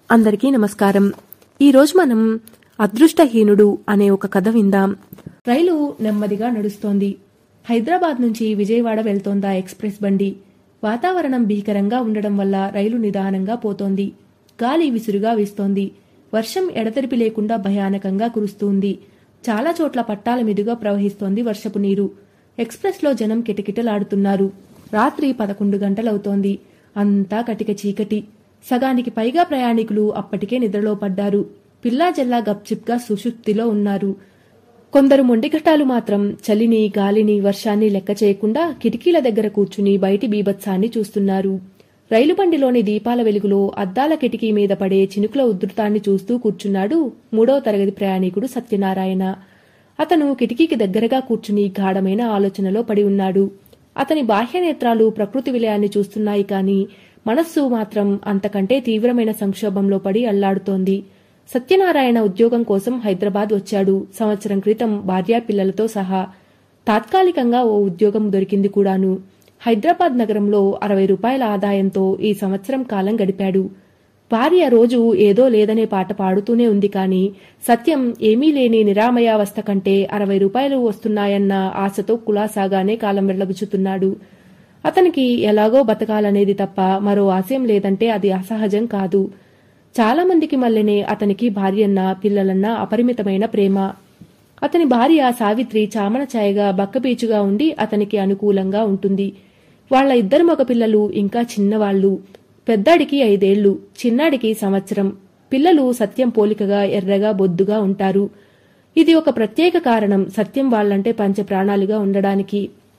అందరికీ నమస్కారం ఈరోజు మనం అదృష్టహీనుడు అనే ఒక కథ విందాం రైలు నెమ్మదిగా నడుస్తోంది హైదరాబాద్ నుంచి విజయవాడ వెళ్తోందా ఎక్స్ప్రెస్ బండి వాతావరణం భీకరంగా ఉండడం వల్ల రైలు నిదానంగా పోతోంది గాలి విసురుగా వీస్తోంది వర్షం ఎడతెరిపి లేకుండా భయానకంగా కురుస్తుంది చాలా చోట్ల పట్టాల మీదుగా ప్రవహిస్తోంది వర్షపు నీరు ఎక్స్ప్రెస్లో జనం కిటకిటలాడుతున్నారు రాత్రి పదకొండు గంటలవుతోంది అంతా కటిక చీకటి సగానికి పైగా ప్రయాణికులు అప్పటికే నిద్రలో పడ్డారు పిల్లా జల్లా గప్చిప్గా సుషుప్తిలో ఉన్నారు కొందరు మొండిఘటాలు మాత్రం చలిని గాలిని వర్షాన్ని లెక్క చేయకుండా కిటికీల దగ్గర కూర్చుని బయటి బీభత్సాన్ని చూస్తున్నారు రైలు బండిలోని దీపాల వెలుగులో అద్దాల కిటికీ మీద పడే చినుకుల ఉధృతాన్ని చూస్తూ కూర్చున్నాడు మూడవ తరగతి ప్రయాణికుడు సత్యనారాయణ అతను కిటికీకి దగ్గరగా కూర్చుని గాఢమైన ఆలోచనలో పడి ఉన్నాడు అతని బాహ్య నేత్రాలు ప్రకృతి విలయాన్ని చూస్తున్నాయి కాని మనస్సు మాత్రం అంతకంటే తీవ్రమైన సంక్షోభంలో పడి అల్లాడుతోంది సత్యనారాయణ ఉద్యోగం కోసం హైదరాబాద్ వచ్చాడు సంవత్సరం క్రితం భార్యా పిల్లలతో సహా తాత్కాలికంగా ఓ ఉద్యోగం దొరికింది కూడాను హైదరాబాద్ నగరంలో అరవై రూపాయల ఆదాయంతో ఈ సంవత్సరం కాలం గడిపాడు భార్య రోజు ఏదో లేదనే పాట పాడుతూనే ఉంది కాని సత్యం ఏమీ లేని నిరామయావస్థ కంటే అరవై రూపాయలు వస్తున్నాయన్న ఆశతో కులాసాగానే కాలం వెళ్లబుచ్చుతున్నాడు అతనికి ఎలాగో బతకాలనేది తప్ప మరో ఆశయం లేదంటే అది అసహజం కాదు చాలా మందికి మల్లెనే అతనికి భార్యన్న పిల్లలన్న అపరిమితమైన ప్రేమ అతని భార్య సావిత్రి చామన ఛాయగా బక్కబీచుగా ఉండి అతనికి అనుకూలంగా ఉంటుంది వాళ్ల ఇద్దరు మగ పిల్లలు ఇంకా చిన్నవాళ్లు పెద్దాడికి ఐదేళ్లు చిన్నాడికి సంవత్సరం పిల్లలు సత్యం పోలికగా ఎర్రగా బొద్దుగా ఉంటారు ఇది ఒక ప్రత్యేక కారణం సత్యం వాళ్లంటే పంచ ప్రాణాలుగా ఉండడానికి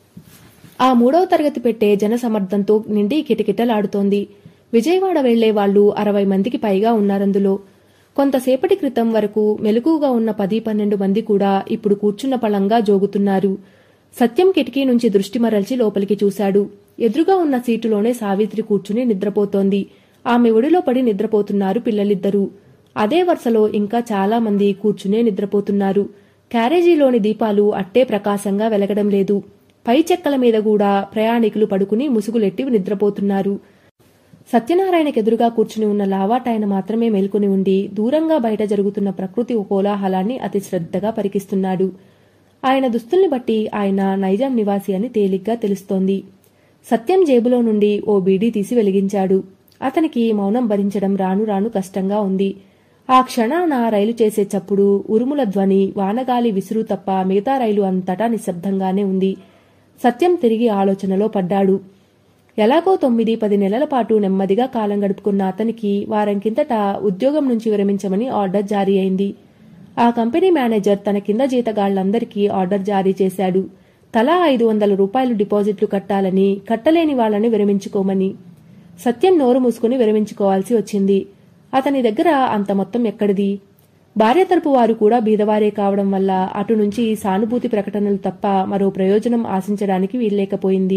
ఆ మూడవ తరగతి పెట్టే జనసమర్థంతో నిండి కిటకిటలాడుతోంది విజయవాడ వెళ్లే వాళ్లు అరవై మందికి పైగా ఉన్నారందులో కొంతసేపటి క్రితం వరకు మెలకుగా ఉన్న పది పన్నెండు మంది కూడా ఇప్పుడు కూర్చున్న పళంగా జోగుతున్నారు సత్యం కిటికీ నుంచి దృష్టి మరల్చి లోపలికి చూశాడు ఎదురుగా ఉన్న సీటులోనే సావిత్రి కూర్చుని నిద్రపోతోంది ఆమె ఒడిలో పడి నిద్రపోతున్నారు పిల్లలిద్దరూ అదే వరుసలో ఇంకా చాలా మంది కూర్చునే నిద్రపోతున్నారు క్యారేజీలోని దీపాలు అట్టే ప్రకాశంగా వెలగడం లేదు పై చెక్కల మీద కూడా ప్రయాణికులు పడుకుని ముసుగులెట్టి నిద్రపోతున్నారు సత్యనారాయణకెదురుగా కూర్చుని ఉన్న లావాటాయన మాత్రమే మేల్కొని ఉండి దూరంగా బయట జరుగుతున్న ప్రకృతి కోలాహలాన్ని అతి శ్రద్ధగా పరికిస్తున్నాడు ఆయన దుస్తుల్ని బట్టి ఆయన నైజాం నివాసి అని తేలిగ్గా తెలుస్తోంది సత్యం జేబులో నుండి ఓ బీడీ తీసి వెలిగించాడు అతనికి మౌనం భరించడం రాను రాను కష్టంగా ఉంది ఆ క్షణాన రైలు చేసే చప్పుడు ఉరుముల ధ్వని వానగాలి విసురు తప్ప మిగతా రైలు అంతటా నిశ్శబ్దంగానే ఉంది సత్యం తిరిగి ఆలోచనలో పడ్డాడు ఎలాగో తొమ్మిది పది నెలల పాటు నెమ్మదిగా కాలం గడుపుకున్న అతనికి వారం కిందట ఉద్యోగం నుంచి విరమించమని ఆర్డర్ జారీ అయింది ఆ కంపెనీ మేనేజర్ తన కింద జీతగాళ్లందరికీ ఆర్డర్ జారీ చేశాడు తలా ఐదు వందల రూపాయలు డిపాజిట్లు కట్టాలని కట్టలేని వాళ్ళని విరమించుకోమని సత్యం నోరు మూసుకుని విరమించుకోవాల్సి వచ్చింది అతని దగ్గర అంత మొత్తం ఎక్కడిది భార్య తరపు వారు కూడా బీదవారే కావడం వల్ల అటు నుంచి సానుభూతి ప్రకటనలు తప్ప మరో ప్రయోజనం ఆశించడానికి వీల్లేకపోయింది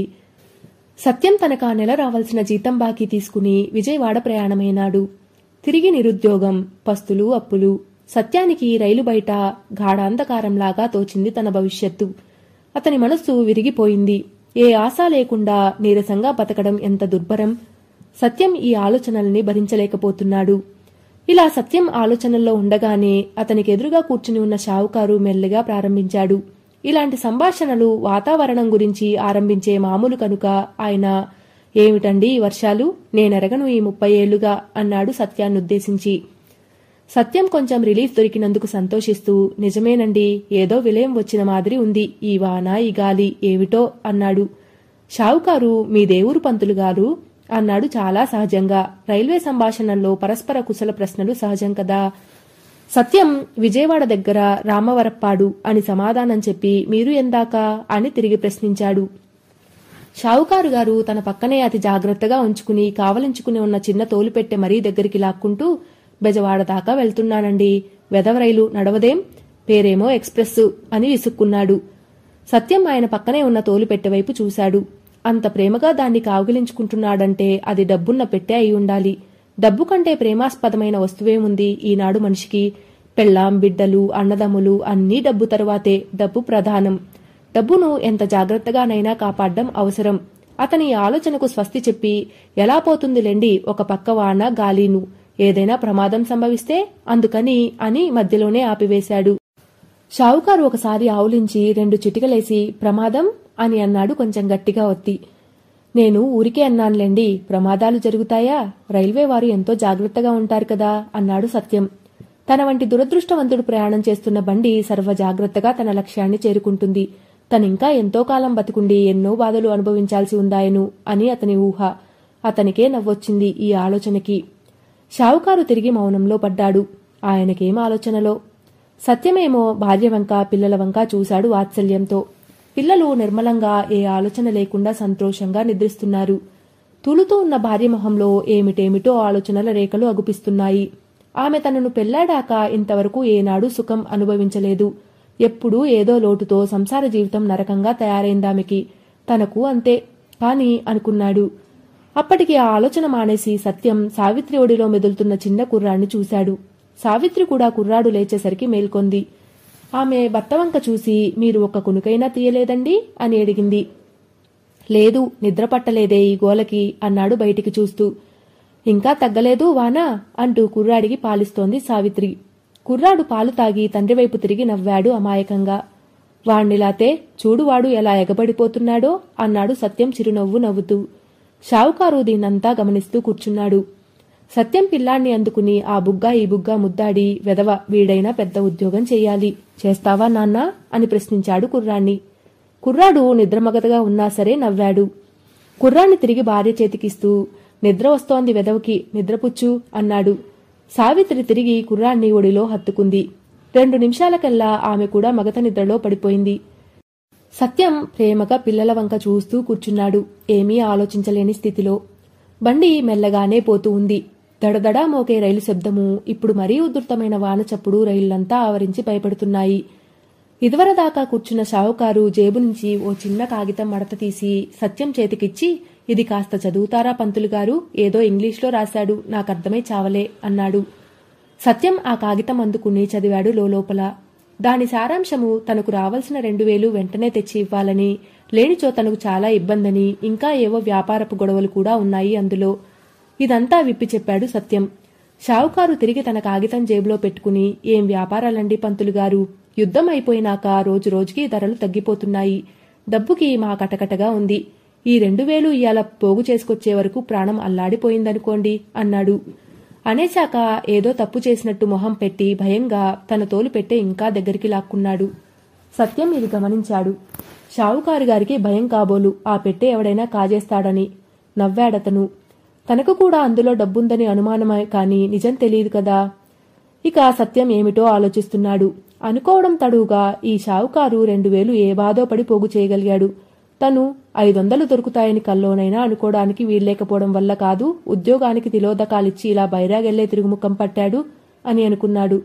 సత్యం తనకు ఆ నెల రావాల్సిన జీతం బాకీ తీసుకుని విజయవాడ ప్రయాణమైనాడు తిరిగి నిరుద్యోగం పస్తులు అప్పులు సత్యానికి రైలు బయట గాఢాంధకారంలాగా తోచింది తన భవిష్యత్తు అతని మనస్సు విరిగిపోయింది ఏ ఆశ లేకుండా నీరసంగా బతకడం ఎంత దుర్భరం సత్యం ఈ ఆలోచనల్ని భరించలేకపోతున్నాడు ఇలా సత్యం ఆలోచనల్లో ఉండగానే అతనికి ఎదురుగా కూర్చుని ఉన్న షావుకారు మెల్లగా ప్రారంభించాడు ఇలాంటి సంభాషణలు వాతావరణం గురించి ఆరంభించే మామూలు కనుక ఆయన ఏమిటండి ఈ వర్షాలు నేనెరగను ఈ ముప్పై ఏళ్లుగా అన్నాడు సత్యాన్నుద్దేశించి సత్యం కొంచెం రిలీఫ్ దొరికినందుకు సంతోషిస్తూ నిజమేనండి ఏదో విలయం వచ్చిన మాదిరి ఉంది ఈ వాన ఈ గాలి ఏమిటో అన్నాడు షావుకారు మీ దేవురు పంతులు గారు అన్నాడు చాలా సహజంగా రైల్వే సంభాషణల్లో పరస్పర కుశల ప్రశ్నలు సహజం కదా సత్యం విజయవాడ దగ్గర రామవరప్పాడు అని సమాధానం చెప్పి మీరు ఎందాక అని తిరిగి ప్రశ్నించాడు షావుకారు గారు తన పక్కనే అతి జాగ్రత్తగా ఉంచుకుని కావలించుకుని ఉన్న చిన్న తోలుపెట్టె మరీ దగ్గరికి లాక్కుంటూ బెజవాడ దాకా వెళ్తున్నానండి వెదవరైలు నడవదేం పేరేమో ఎక్స్ప్రెస్ అని విసుక్కున్నాడు సత్యం ఆయన పక్కనే ఉన్న తోలుపెట్టె వైపు చూశాడు అంత ప్రేమగా దాన్ని కావుగిలించుకుంటున్నాడంటే అది డబ్బున్న పెట్టె అయి ఉండాలి డబ్బు కంటే ప్రేమాస్పదమైన వస్తువేముంది ఈనాడు మనిషికి పెళ్ళాం బిడ్డలు అన్నదమ్ములు అన్నీ డబ్బు తరువాతే డబ్బు ప్రధానం డబ్బును ఎంత జాగ్రత్తగానైనా కాపాడ్డం అవసరం అతని ఆలోచనకు స్వస్తి చెప్పి ఎలా పోతుందిలేండి ఒక పక్క వాన గాలీను ఏదైనా ప్రమాదం సంభవిస్తే అందుకని అని మధ్యలోనే ఆపివేశాడు షావుకారు ఒకసారి ఆవులించి రెండు చిటికలేసి ప్రమాదం అని అన్నాడు కొంచెం గట్టిగా ఒత్తి నేను ఊరికే అన్నానులేండి ప్రమాదాలు జరుగుతాయా రైల్వే వారు ఎంతో జాగ్రత్తగా ఉంటారు కదా అన్నాడు సత్యం తన వంటి దురదృష్టవంతుడు ప్రయాణం చేస్తున్న బండి సర్వ జాగ్రత్తగా తన లక్ష్యాన్ని చేరుకుంటుంది తనింకా ఎంతో కాలం బతికుండి ఎన్నో బాధలు అనుభవించాల్సి ఉందాయను అని అతని ఊహ అతనికే నవ్వొచ్చింది ఈ ఆలోచనకి షావుకారు తిరిగి మౌనంలో పడ్డాడు ఆయనకేం ఆలోచనలో సత్యమేమో భార్య వంక పిల్లల వంక చూశాడు వాత్సల్యంతో పిల్లలు నిర్మలంగా ఏ ఆలోచన లేకుండా సంతోషంగా నిద్రిస్తున్నారు తులుతూ ఉన్న భార్య మొహంలో ఏమిటేమిటో ఆలోచనల రేఖలు అగుపిస్తున్నాయి ఆమె తనను పెళ్లాడాక ఇంతవరకు ఏనాడు సుఖం అనుభవించలేదు ఎప్పుడూ ఏదో లోటుతో సంసార జీవితం నరకంగా తయారైందామెకి తనకు అంతే కాని అనుకున్నాడు అప్పటికి ఆ ఆలోచన మానేసి సత్యం సావిత్రి ఒడిలో మెదులుతున్న చిన్న కుర్రాన్ని చూశాడు సావిత్రి కూడా కుర్రాడు లేచేసరికి మేల్కొంది ఆమె భర్త వంక చూసి మీరు ఒక్క కునుకైనా తీయలేదండి అని అడిగింది లేదు నిద్ర పట్టలేదే ఈ గోలకి అన్నాడు బయటికి చూస్తూ ఇంకా తగ్గలేదు వానా అంటూ కుర్రాడికి పాలిస్తోంది సావిత్రి కుర్రాడు పాలు తాగి తండ్రి వైపు తిరిగి నవ్వాడు అమాయకంగా వాణ్ణిలాతే చూడువాడు ఎలా ఎగబడిపోతున్నాడో అన్నాడు సత్యం చిరునవ్వు నవ్వుతూ షావుకారు దీన్నంతా గమనిస్తూ కూర్చున్నాడు సత్యం పిల్లాన్ని అందుకుని ఆ బుగ్గ ఈ బుగ్గ ముద్దాడి వెదవ వీడైనా పెద్ద ఉద్యోగం చెయ్యాలి చేస్తావా నాన్నా అని ప్రశ్నించాడు కుర్రాన్ని కుర్రాడు నిద్రమగతగా ఉన్నా సరే నవ్వాడు కుర్రాన్ని తిరిగి భార్య చేతికిస్తూ నిద్ర వస్తోంది వెదవకి నిద్రపుచ్చు అన్నాడు సావిత్రి తిరిగి కుర్రాన్ని ఒడిలో హత్తుకుంది రెండు నిమిషాలకల్లా ఆమె కూడా మగత నిద్రలో పడిపోయింది సత్యం ప్రేమగా పిల్లల వంక చూస్తూ కూర్చున్నాడు ఏమీ ఆలోచించలేని స్థితిలో బండి మెల్లగానే పోతూ ఉంది దడదడా మోగే రైలు శబ్దము ఇప్పుడు మరీ ఉధృతమైన వాన చప్పుడు రైళ్లంతా ఆవరించి భయపడుతున్నాయి ఇదివరదాకా కూర్చున్న షావుకారు జేబు నుంచి ఓ చిన్న కాగితం మడత తీసి సత్యం చేతికిచ్చి ఇది కాస్త చదువుతారా పంతులు గారు ఏదో ఇంగ్లీష్లో రాశాడు నాకర్థమై చావలే అన్నాడు సత్యం ఆ కాగితం అందుకుని చదివాడు లోపల దాని సారాంశము తనకు రావాల్సిన రెండు వేలు వెంటనే తెచ్చి ఇవ్వాలని లేనిచో తనకు చాలా ఇబ్బందని ఇంకా ఏవో వ్యాపారపు గొడవలు కూడా ఉన్నాయి అందులో ఇదంతా విప్పి చెప్పాడు సత్యం షావుకారు తిరిగి తన కాగితం జేబులో పెట్టుకుని ఏం వ్యాపారాలండి పంతులు గారు యుద్ధం అయిపోయినాక రోజు రోజుకి ధరలు తగ్గిపోతున్నాయి డబ్బుకి మా కటకటగా ఉంది ఈ రెండు వేలు ఇవాళ పోగు చేసుకొచ్చే వరకు ప్రాణం అల్లాడిపోయిందనుకోండి అన్నాడు అనేశాక ఏదో తప్పు చేసినట్టు మొహం పెట్టి భయంగా తన తోలు పెట్టే ఇంకా దగ్గరికి లాక్కున్నాడు సత్యం ఇది గమనించాడు షావుకారు గారికి భయం కాబోలు ఆ పెట్టె ఎవడైనా కాజేస్తాడని నవ్వాడతను తనకు కూడా అందులో డబ్బుందని అనుమానమే కాని నిజం తెలియదు కదా ఇక సత్యం ఏమిటో ఆలోచిస్తున్నాడు అనుకోవడం తడువుగా ఈ షావుకారు రెండు వేలు ఏ బాధో పడి పోగు చేయగలిగాడు తను ఐదొందలు దొరుకుతాయని కల్లోనైనా అనుకోవడానికి వీల్లేకపోవడం వల్ల కాదు ఉద్యోగానికి తిలోదకాలిచ్చి ఇలా బైరాగెళ్లే తిరుగుముఖం పట్టాడు అని అనుకున్నాడు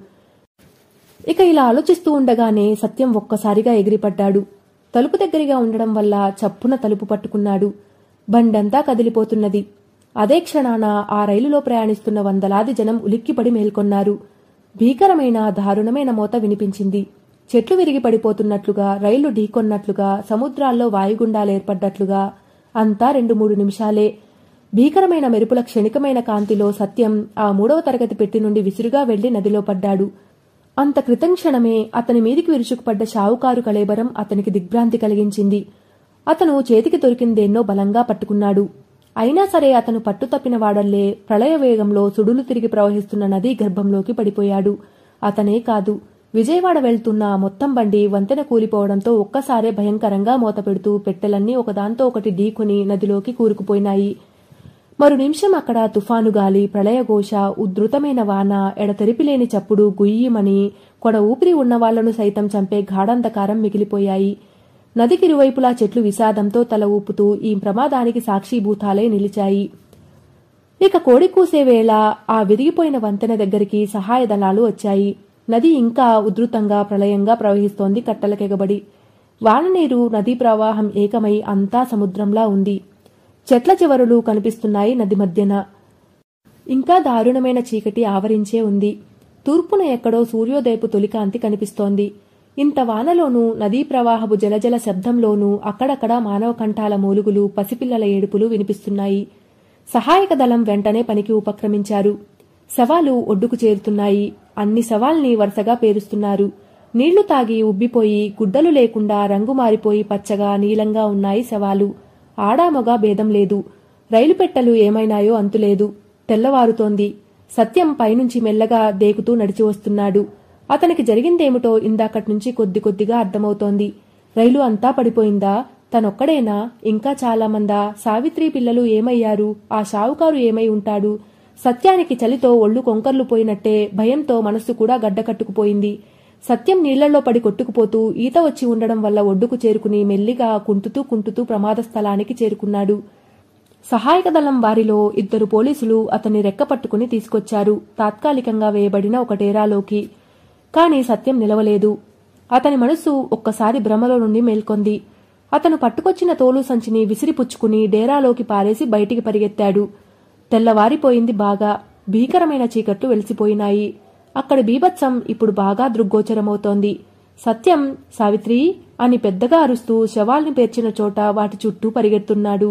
ఇక ఇలా ఆలోచిస్తూ ఉండగానే సత్యం ఒక్కసారిగా ఎగిరిపడ్డాడు తలుపు దగ్గరగా ఉండడం వల్ల చప్పున తలుపు పట్టుకున్నాడు బండంతా కదిలిపోతున్నది అదే క్షణాన ఆ రైలులో ప్రయాణిస్తున్న వందలాది జనం ఉలిక్కిపడి మేల్కొన్నారు భీకరమైన దారుణమైన మోత వినిపించింది చెట్లు విరిగి పడిపోతున్నట్లుగా రైలు ఢీకొన్నట్లుగా సముద్రాల్లో వాయుగుండాలు ఏర్పడ్డట్లుగా అంతా రెండు మూడు నిమిషాలే భీకరమైన మెరుపుల క్షణికమైన కాంతిలో సత్యం ఆ మూడవ తరగతి పెట్టి నుండి విసురుగా వెళ్లి నదిలో పడ్డాడు అంత క్రితం క్షణమే అతని మీదికి విరుచుకుపడ్డ షావుకారు కళేబరం అతనికి దిగ్భ్రాంతి కలిగించింది అతను చేతికి దొరికిందేన్నో బలంగా పట్టుకున్నాడు అయినా సరే అతను పట్టు తప్పిన వాడల్లే ప్రళయ వేగంలో సుడులు తిరిగి ప్రవహిస్తున్న నదీ గర్భంలోకి పడిపోయాడు అతనే కాదు విజయవాడ వెళ్తున్న ఆ మొత్తం బండి వంతెన కూలిపోవడంతో ఒక్కసారే భయంకరంగా మూతపెడుతూ పెట్టెలన్నీ ఒకదాంతో ఒకటి ఢీకొని నదిలోకి కూరుకుపోయినాయి మరు నిమిషం అక్కడ తుఫాను గాలి ప్రళయఘోష ఉధృతమైన వాన ఎడతెరిపిలేని చప్పుడు గుయ్యిమని కొడ ఊపిరి ఉన్న వాళ్లను సైతం చంపే గాఢంధకారం మిగిలిపోయాయి నదికి ఇరువైపులా చెట్లు విషాదంతో తల ఊపుతూ ఈ ప్రమాదానికి సాక్షిభూతాలై నిలిచాయి ఇక కోడి కూసే వేళ ఆ విరిగిపోయిన వంతెన దగ్గరికి సహాయ దళాలు వచ్చాయి నది ఇంకా ఉధృతంగా ప్రళయంగా ప్రవహిస్తోంది కట్టలకెగబడి వాననీరు నదీ ప్రవాహం ఏకమై అంతా సముద్రంలా ఉంది చెట్ల చివరులు కనిపిస్తున్నాయి నది మధ్యన ఇంకా దారుణమైన చీకటి ఆవరించే ఉంది తూర్పున ఎక్కడో సూర్యోదయపు తొలికాంతి కనిపిస్తోంది ఇంత వానలోనూ నదీ ప్రవాహపు జలజల శబ్దంలోనూ అక్కడక్కడ మానవ కంఠాల మూలుగులు పసిపిల్లల ఏడుపులు వినిపిస్తున్నాయి సహాయక దళం వెంటనే పనికి ఉపక్రమించారు శవాలు ఒడ్డుకు చేరుతున్నాయి అన్ని శవాల్ని వరుసగా పేరుస్తున్నారు నీళ్లు తాగి ఉబ్బిపోయి గుడ్డలు లేకుండా రంగు మారిపోయి పచ్చగా నీలంగా ఉన్నాయి శవాలు ఆడామొగ భేదం లేదు రైలు పెట్టెలు ఏమైనాయో అంతులేదు తెల్లవారుతోంది సత్యం పైనుంచి మెల్లగా దేకుతూ నడిచి వస్తున్నాడు అతనికి జరిగిందేమిటో ఇందాకటి నుంచి కొద్ది కొద్దిగా అర్థమవుతోంది రైలు అంతా పడిపోయిందా తనొక్కడేనా ఇంకా చాలా మందా సావిత్రి పిల్లలు ఏమయ్యారు ఆ షావుకారు ఏమై ఉంటాడు సత్యానికి చలితో ఒళ్ళు కొంకర్లు పోయినట్టే భయంతో మనస్సు కూడా గడ్డకట్టుకుపోయింది సత్యం నీళ్లలో పడి కొట్టుకుపోతూ ఈత వచ్చి ఉండడం వల్ల ఒడ్డుకు చేరుకుని మెల్లిగా కుంటుతూ కుంటుతూ ప్రమాద స్థలానికి చేరుకున్నాడు సహాయక దళం వారిలో ఇద్దరు పోలీసులు అతన్ని రెక్కపట్టుకుని తీసుకొచ్చారు తాత్కాలికంగా వేయబడిన ఒక డేరాలోకి కాని సత్యం నిలవలేదు అతని మనసు ఒక్కసారి భ్రమలో నుండి మేల్కొంది అతను పట్టుకొచ్చిన తోలు సంచిని విసిరిపుచ్చుకుని డేరాలోకి పారేసి బయటికి పరిగెత్తాడు తెల్లవారిపోయింది బాగా భీకరమైన చీకట్లు వెలిసిపోయినాయి అక్కడి బీభత్సం ఇప్పుడు బాగా దృగ్గోచరమవుతోంది సత్యం సావిత్రి అని పెద్దగా అరుస్తూ శవాల్ని పేర్చిన చోట వాటి చుట్టూ పరిగెడుతున్నాడు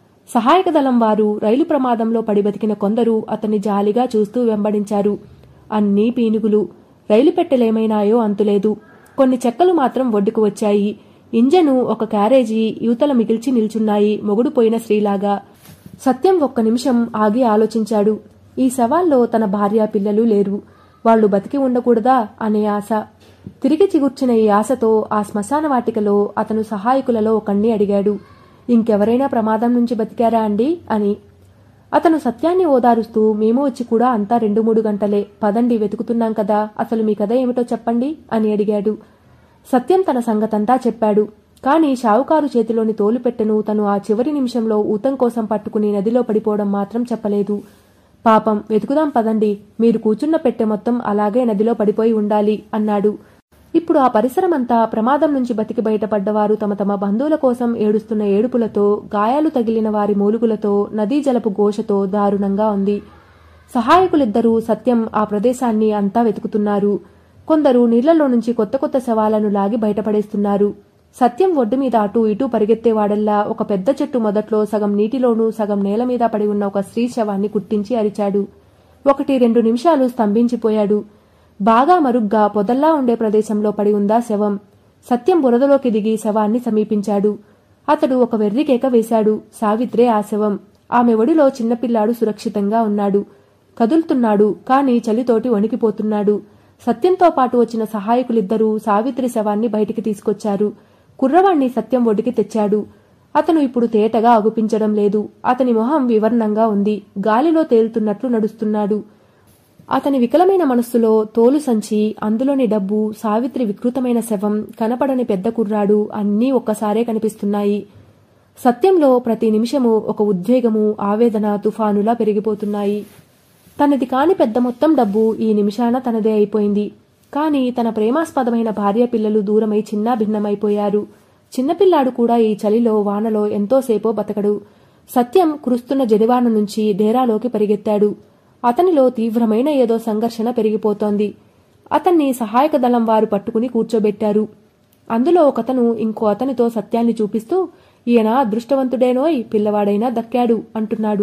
సహాయక దళం వారు రైలు ప్రమాదంలో పడి బతికిన కొందరు అతన్ని జాలిగా చూస్తూ వెంబడించారు అన్నీ పీనుగులు రైలు పెట్టెలేమైనాయో అంతులేదు కొన్ని చెక్కలు మాత్రం ఒడ్డుకు వచ్చాయి ఇంజను ఒక క్యారేజీ యువతల మిగిల్చి నిల్చున్నాయి మొగుడు పోయిన స్త్రీలాగా సత్యం ఒక్క నిమిషం ఆగి ఆలోచించాడు ఈ సవాల్లో తన భార్య పిల్లలు లేరు వాళ్లు బతికి ఉండకూడదా అనే ఆశ తిరిగి చిగుర్చిన ఈ ఆశతో ఆ శ్మశాన వాటికలో అతను సహాయకులలో ఒకణ్ణి అడిగాడు ఇంకెవరైనా ప్రమాదం నుంచి బతికారా అండి అని అతను సత్యాన్ని ఓదారుస్తూ మేము వచ్చి కూడా అంతా రెండు మూడు గంటలే పదండి వెతుకుతున్నాం కదా అసలు మీ కథ ఏమిటో చెప్పండి అని అడిగాడు సత్యం తన సంగతంతా చెప్పాడు కాని షావుకారు చేతిలోని తోలుపెట్టెను తను ఆ చివరి నిమిషంలో ఊతం కోసం పట్టుకుని నదిలో పడిపోవడం మాత్రం చెప్పలేదు పాపం వెతుకుదాం పదండి మీరు కూర్చున్న పెట్టె మొత్తం అలాగే నదిలో పడిపోయి ఉండాలి అన్నాడు ఇప్పుడు ఆ పరిసరమంతా ప్రమాదం నుంచి బతికి బయటపడ్డవారు తమ తమ బంధువుల కోసం ఏడుస్తున్న ఏడుపులతో గాయాలు తగిలిన వారి మూలుగులతో నదీ జలపు ఘోషతో దారుణంగా ఉంది సహాయకులిద్దరూ సత్యం ఆ ప్రదేశాన్ని అంతా వెతుకుతున్నారు కొందరు నీళ్లలో నుంచి కొత్త కొత్త శవాలను లాగి బయటపడేస్తున్నారు సత్యం ఒడ్డు మీద అటూ ఇటూ పరిగెత్తేవాడల్లా ఒక పెద్ద చెట్టు మొదట్లో సగం నీటిలోనూ సగం నేల మీద పడి ఉన్న ఒక స్త్రీ శవాన్ని కుట్టించి అరిచాడు ఒకటి రెండు నిమిషాలు స్తంభించిపోయాడు బాగా మరుగ్గా పొదల్లా ఉండే ప్రదేశంలో పడి ఉందా శవం సత్యం బురదలోకి దిగి శవాన్ని సమీపించాడు అతడు ఒక వెర్రి కేక వేశాడు సావిత్రే ఆ శవం ఆమె ఒడిలో చిన్నపిల్లాడు సురక్షితంగా ఉన్నాడు కదులుతున్నాడు కాని చలితోటి వణికిపోతున్నాడు సత్యంతో పాటు వచ్చిన సహాయకులిద్దరూ సావిత్రి శవాన్ని బయటికి తీసుకొచ్చారు కుర్రవాణ్ణి సత్యం ఒడికి తెచ్చాడు అతను ఇప్పుడు తేటగా అగుపించడం లేదు అతని మొహం వివర్ణంగా ఉంది గాలిలో తేలుతున్నట్లు నడుస్తున్నాడు అతని వికలమైన మనస్సులో తోలు సంచి అందులోని డబ్బు సావిత్రి వికృతమైన శవం కనపడని పెద్ద కుర్రాడు అన్నీ ఒక్కసారే కనిపిస్తున్నాయి సత్యంలో ప్రతి నిమిషము ఒక ఉద్వేగము ఆవేదన తుఫానులా పెరిగిపోతున్నాయి తనది కాని పెద్ద మొత్తం డబ్బు ఈ నిమిషాన తనదే అయిపోయింది కాని తన ప్రేమాస్పదమైన భార్య పిల్లలు దూరమై చిన్నా భిన్నమైపోయారు చిన్నపిల్లాడు కూడా ఈ చలిలో వానలో ఎంతోసేపో బతకడు సత్యం కురుస్తున్న జడివాన నుంచి డేరాలోకి పరిగెత్తాడు అతనిలో తీవ్రమైన ఏదో సంఘర్షణ పెరిగిపోతోంది అతన్ని సహాయక దళం వారు పట్టుకుని కూర్చోబెట్టారు అందులో ఒకతను ఇంకో అతనితో సత్యాన్ని చూపిస్తూ ఈయన అదృష్టవంతుడేనోయ్ పిల్లవాడైనా దక్కాడు అంటున్నాడు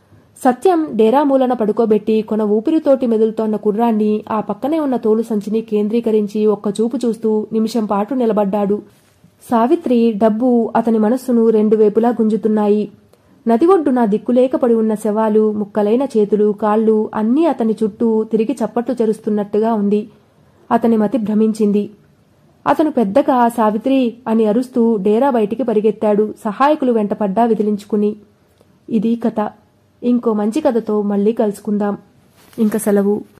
సత్యం డేరా మూలన పడుకోబెట్టి కొన ఊపిరితోటి మెదులుతోన్న కుర్రాన్ని ఆ పక్కనే ఉన్న తోలు సంచిని కేంద్రీకరించి ఒక్క చూపు చూస్తూ నిమిషం పాటు నిలబడ్డాడు సావిత్రి డబ్బు అతని మనస్సును రెండు వైపులా గుంజుతున్నాయి నది ఒడ్డున దిక్కులేక పడి ఉన్న శవాలు ముక్కలైన చేతులు కాళ్ళు అన్నీ అతని చుట్టూ తిరిగి చప్పట్లు చెరుస్తున్నట్టుగా ఉంది అతని మతి భ్రమించింది అతను పెద్దగా సావిత్రి అని అరుస్తూ డేరా బయటికి పరిగెత్తాడు సహాయకులు వెంటపడ్డా విదిలించుకుని ఇది కథ ఇంకో మంచి కథతో మళ్ళీ కలుసుకుందాం ఇంక సెలవు